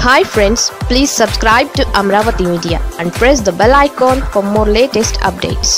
hi friends please subscribe to Amaravati media and press the bell icon for more latest updates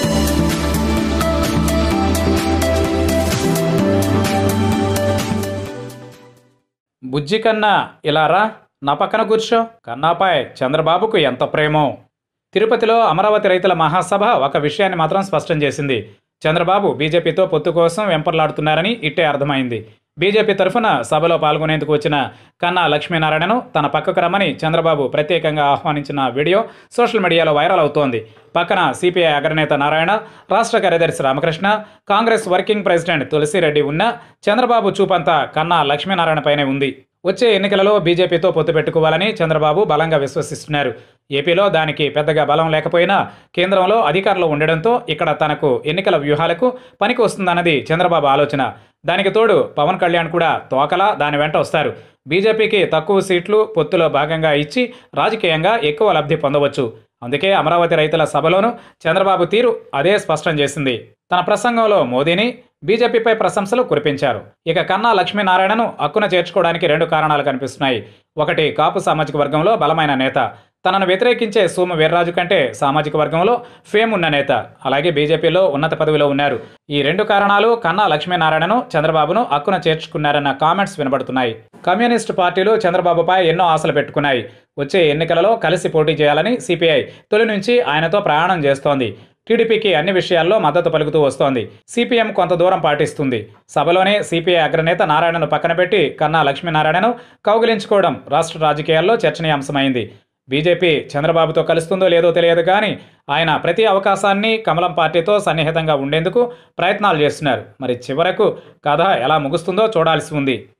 బుజ్జి కన్నా ఇలా రా నా పక్కన కూర్చో కన్నాపై చంద్రబాబుకు ఎంత ప్రేమో తిరుపతిలో అమరావతి రైతుల మహాసభ ఒక విషయాన్ని మాత్రం స్పష్టం చేసింది చంద్రబాబు బీజేపీతో పొత్తు కోసం వెంపర్లాడుతున్నారని ఇట్టే అర్థమైంది బీజేపీ తరఫున సభలో పాల్గొనేందుకు వచ్చిన కన్నా లక్ష్మీనారాయణను తన పక్కకు రమ్మని చంద్రబాబు ప్రత్యేకంగా ఆహ్వానించిన వీడియో సోషల్ మీడియాలో వైరల్ అవుతోంది పక్కన సిపిఐ అగ్రనేత నారాయణ రాష్ట్ర కార్యదర్శి Ramakrishna Congress working president Tulasireddy ఉన్న చంద్రబాబు చూపంతా కన్నా లక్ష్మీనారాయణపైనే ఉంది వచ్చే ఎన్నికలలో బీజేపీతో పొత్తు పెట్టుకోవాలని చంద్రబాబు బలంగా విశ్వసిస్తున్నారు ఏపీలో దానికి పెద్దగా బలం లేకపోయినా కేంద్రంలో అధికారంలో ఉండడంతో ఇక్కడ తనకు ఎన్నికల వ్యూహాలకు పనికి వస్తుందన్నది చంద్రబాబు ఆలోచన దానికి తోడు పవన్ కళ్యాణ్ కూడా తోకలా దాని వెంట వస్తారు బీజేపీకి తక్కువ సీట్లు పొత్తులో భాగంగా ఇచ్చి రాజకీయంగా ఎక్కువ లబ్ధి పొందవచ్చు అందుకే అమరావతి రైతుల సభలోనూ చంద్రబాబు తీరు అదే స్పష్టం చేసింది తన ప్రసంగంలో మోదీని బీజేపీపై ప్రశంసలు కురిపించారు ఇక కన్నా లక్ష్మీనారాయణను హక్కున చేర్చుకోవడానికి రెండు కారణాలు కనిపిస్తున్నాయి ఒకటి కాపు సామాజిక వర్గంలో బలమైన నేత తనను వ్యతిరేకించే సోము వీర్రాజు కంటే సామాజిక వర్గంలో ఫేమ్ ఉన్న నేత అలాగే బీజేపీలో ఉన్నత పదవిలో ఉన్నారు ఈ రెండు కారణాలు కన్నా లక్ష్మీనారాయణను చంద్రబాబును హక్కున చేర్చుకున్నారన్న కామెంట్స్ వినబడుతున్నాయి కమ్యూనిస్టు పార్టీలు చంద్రబాబుపై ఎన్నో ఆశలు పెట్టుకున్నాయి వచ్చే ఎన్నికలలో కలిసి పోటీ చేయాలని సిపిఐ తొలి నుంచి ఆయనతో ప్రయాణం చేస్తోంది టీడీపీకి అన్ని విషయాల్లో మద్దతు పలుకుతూ వస్తోంది సిపిఎం కొంత దూరం పాటిస్తుంది సభలోనే సిపిఐ అగ్రనేత నారాయణను పక్కన పెట్టి కన్నా లక్ష్మీనారాయణను కౌగిలించుకోవడం రాష్ట్ర రాజకీయాల్లో చర్చనీయాంశమైంది బీజేపీ చంద్రబాబుతో కలుస్తుందో లేదో తెలియదు కానీ ఆయన ప్రతి అవకాశాన్ని కమలం పార్టీతో సన్నిహితంగా ఉండేందుకు ప్రయత్నాలు చేస్తున్నారు మరి చివరకు కథ ఎలా ముగుస్తుందో చూడాల్సి ఉంది